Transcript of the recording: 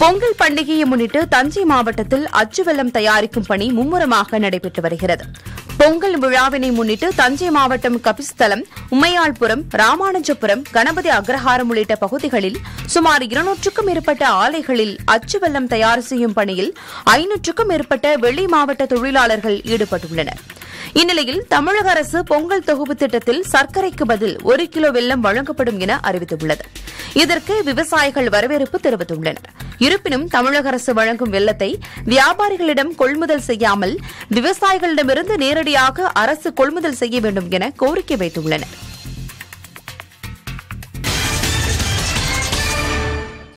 பொங்கல் பண்டிகையை முன்னிட்டு தஞ்சை மாவட்டத்தில் அச்சு வெல்லம் தயாரிக்கும் பணி மும்முரமாக நடைபெற்று வருகிறது பொங்கல் விழாவினை முன்னிட்டு தஞ்சை மாவட்டம் கபிஸ்தலம் உமையாள்புரம் ராமானுஜபுரம் கணபதி அக்ரஹாரம் உள்ளிட்ட பகுதிகளில் சுமார் இருநூற்றுக்கும் மேற்பட்ட ஆலைகளில் அச்சு வெல்லம் தயார் செய்யும் பணியில் ஐநூற்றுக்கும் மேற்பட்ட வெளி மாவட்ட தொழிலாளர்கள் ஈடுபட்டுள்ளனர் இந்நிலையில் தமிழக அரசு பொங்கல் தொகுப்பு திட்டத்தில் சர்க்கரைக்கு பதில் ஒரு கிலோ வெல்லம் வழங்கப்படும் என அறிவித்துள்ளது இதற்கு விவசாயிகள் வரவேற்பு தெரிவித்துள்ளனர் இருப்பினும் தமிழக அரசு வழங்கும் வெள்ளத்தை வியாபாரிகளிடம் கொள்முதல் செய்யாமல் விவசாயிகளிடமிருந்து நேரடியாக அரசு கொள்முதல் செய்ய வேண்டும் என கோரிக்கை வைத்துள்ளனர்